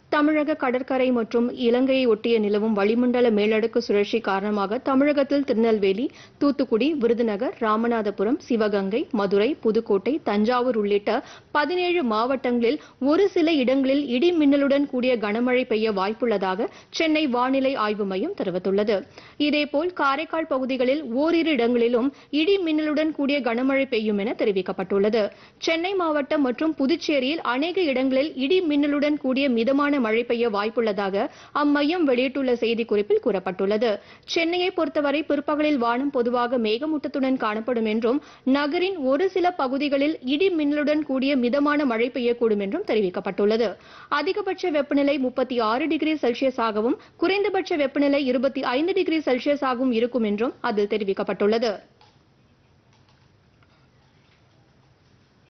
தமிழக கடற்கரை மற்றும் இலங்கையை ஒட்டிய நிலவும் வளிமண்டல மேலடுக்கு சுழற்சி காரணமாக தமிழகத்தில் திருநெல்வேலி தூத்துக்குடி விருதுநகர் ராமநாதபுரம் சிவகங்கை மதுரை புதுக்கோட்டை தஞ்சாவூர் உள்ளிட்ட பதினேழு மாவட்டங்களில் ஒரு சில இடங்களில் இடி மின்னலுடன் கூடிய கனமழை பெய்ய வாய்ப்புள்ளதாக சென்னை வானிலை ஆய்வு மையம் தெரிவித்துள்ளது இதேபோல் காரைக்கால் பகுதிகளில் ஓரிரு இடங்களிலும் இடி மின்னலுடன் கூடிய கனமழை பெய்யும் என தெரிவிக்கப்பட்டுள்ளது சென்னை மாவட்டம் மற்றும் புதுச்சேரியில் அநேக இடங்களில் இடி மின்னலுடன் கூடிய மிதமான மழை பெய்ய வாய்ப்புள்ளதாக அம்மையம் வெளியிட்டுள்ள செய்திக்குறிப்பில் கூறப்பட்டுள்ளது சென்னையை பொறுத்தவரை பிற்பகலில் வானம் பொதுவாக மேகமூட்டத்துடன் காணப்படும் என்றும் நகரின் ஒரு சில பகுதிகளில் இடி மின்னலுடன் கூடிய மிதமான மழை பெய்யக்கூடும் என்றும் தெரிவிக்கப்பட்டுள்ளது அதிகபட்ச வெப்பநிலை முப்பத்தி ஆறு டிகிரி செல்சியஸாகவும் குறைந்தபட்ச வெப்பநிலை இருபத்தி ஐந்து டிகிரி செல்சியஸாகவும் இருக்கும் என்றும் அதில் தெரிவிக்கப்பட்டுள்ளது